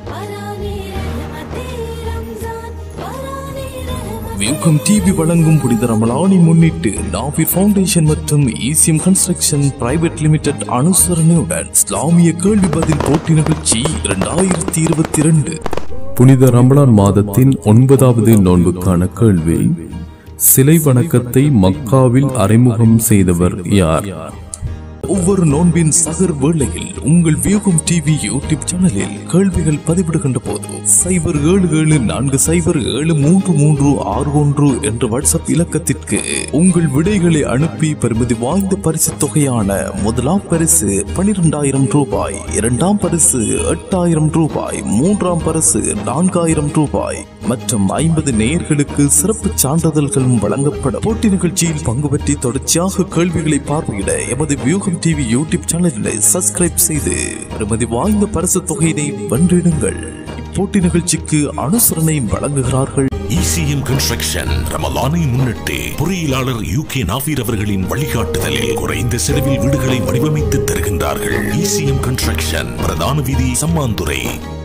वरानी रहमते रमजान वरानी रहमते வியூகம் டிவி வழங்கும் புனித ரமலானை முன்னிட்டு நாபி ஃபவுண்டேஷன் மற்றும் ஈசிஎம் கன்ஸ்ட்ரக்ஷன் பிரைவேட் லிமிடெட் அனுசரணையுடன் இஸ்லாமிய கேள்வி பதில் போட்டி நிகழ்ச்சி இரண்டாயிரத்தி இருபத்தி இரண்டு புனித ரமலான் மாதத்தின் ஒன்பதாவது நோன்புக்கான கேள்வி சிலை வணக்கத்தை மக்காவில் அறிமுகம் செய்தவர் யார் ஒவ்வொரு நோன்பின் சகர் வேளையில் உங்கள் வியூகம் டிவி யூடியூப் சேனலில் கேள்விகள் பதிவிடுகின்ற போது சைபர் ஏழு ஏழு நான்கு சைபர் ஏழு மூன்று மூன்று ஆறு ஒன்று என்ற வாட்ஸ்அப் இலக்கத்திற்கு உங்கள் விடைகளை அனுப்பி பெறுமதி வாய்ந்த பரிசு தொகையான முதலாம் பரிசு பனிரெண்டாயிரம் ரூபாய் இரண்டாம் பரிசு எட்டாயிரம் ரூபாய் மூன்றாம் பரிசு நான்காயிரம் ரூபாய் மற்றும் ஐம்பது நேயர்களுக்கு சிறப்பு சான்றிதழ்களும் வழங்கப்படும் போட்டி நிகழ்ச்சியில் பங்கு பற்றி தொடர்ச்சியாக கேள்விகளை பார்வையிட எமது வியூகம் டிவி யூடியூப் சேனலை சப்ஸ்கிரைப் செய்து பெறுமதி வாய்ந்த பரிசு தொகையினை வென்றிடுங்கள் இப்போட்டி நிகழ்ச்சிக்கு அனுசரணை வழங்குகிறார்கள் இசிஎம் கன்ஸ்ட்ரக்ஷன் ரமலானை முன்னிட்டு பொறியியலாளர் யூ கே நாபீர் அவர்களின் வழிகாட்டுதலில் குறைந்த செலவில் வீடுகளை வடிவமைத்து தருகின்றார்கள் இசிஎம் கன்ஸ்ட்ரக்ஷன் பிரதான வீதி சம்மாந்துறை